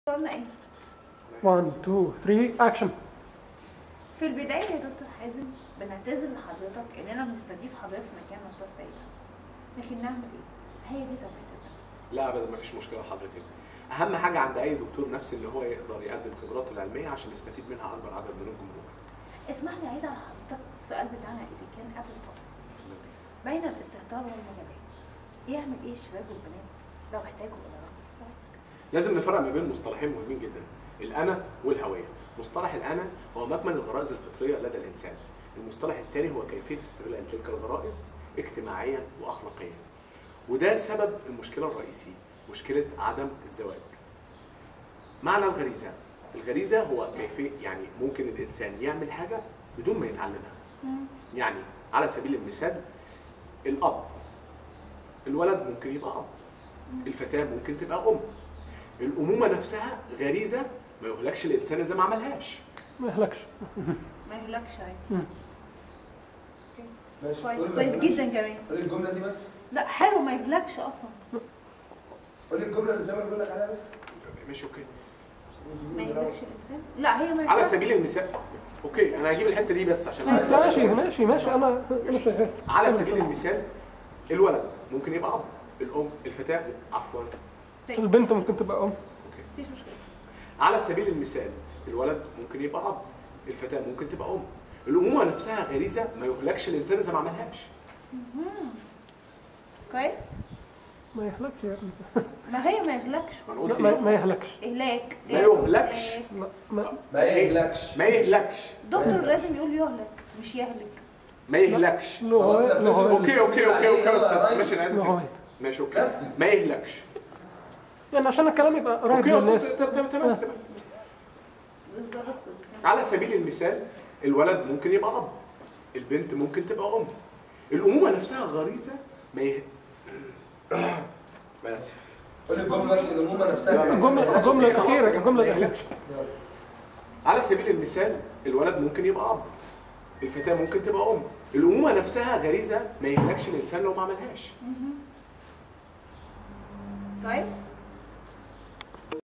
قلنا ايه 1 2 3 اكشن في البدايه يا دكتور حازم بنعتذر لحضرتك اننا بنستضيف حضرتك في مكان مفتوح زي ده لكن نعمل ايه هي دي طبيعتنا لا ابدا ما فيش مشكله لحضرتك اهم حاجه عند اي دكتور نفسي ان هو يقدر يقدم خبراته العلميه عشان يستفيد منها اكبر عدد من الجمهور اسمح لي اعيد على حضرتك السؤال بتاعنا اللي كان قبل الفصل بين الاستهتار والمجابهه يعمل ايه الشباب والبنات لو احتاجوا الى رغم السعي لازم نفرق ما بين مصطلحين مهمين جدا الانا والهويه مصطلح الانا هو مكمن الغرائز الفطريه لدى الانسان المصطلح الثاني هو كيفيه استغلال تلك الغرائز اجتماعيا واخلاقيا وده سبب المشكله الرئيسي مشكله عدم الزواج معنى الغريزه الغريزه هو كيفيه يعني ممكن الانسان يعمل حاجه بدون ما يتعلمها يعني على سبيل المثال الاب الولد ممكن يبقى اب الفتاه ممكن تبقى ام الامومه نفسها غريزه ما يهلكش الانسان اذا ما عملهاش ما يهلكش ما يهلكش عادي مم. ماشي كويس قولي كويس بس. جدا كمان قولي الجملة دي بس لا حلو ما يهلكش اصلا قولي الجملة اللي زمان بقول لك عليها بس ماشي اوكي ما يهلكش الانسان لا هي ما على يهلكش. سبيل المثال اوكي انا هجيب الحته دي بس عشان ماشي ماشي ماشي انا انا شغال على سبيل المثال الولد ممكن يبقى اب الام الفتاه عفوا طيب، البنت ممكن تبقى ام اوكي مفيش مشكله على سبيل المثال الولد ممكن يبقى اب الفتاه ممكن تبقى ام الامومه نفسها غريزه ما يهلكش الانسان اذا ما عملهاش كويس ما يهلكش يا ابني ما هي ما يهلكش ما انا لا قلت ما, إيه؟ ما يهلكش اهلاك ما يهلكش. إهلاك. لا ما ما يهلكش ما يهلكش دكتور لازم يقول يهلك مش يهلك ما يهلكش له خلاص هو نفذوا. له هو اوكي اوكي اوكي اوكي يا استاذ ماشي انا له هو عايز- ماشي اوكي نفذ. ما يهلكش يعني عشان الكلام يبقى قريب اوكي يا للناس استاذ تمام تمام تمام بالظبط على سبيل المثال الولد ممكن يبقى اب البنت ممكن تبقى ام الامومه نفسها غريزه ما يه... ما اسف قولي الجملة بس الأمومة نفسها لا، لا، الجملة الجملة الأخيرة الجملة ما الأخيرة يهلكش. على سبيل المثال الولد ممكن يبقى اب الفتاه ممكن تبقى ام الامومه نفسها غريزه ما يهلكش الانسان لو ما عملهاش كويس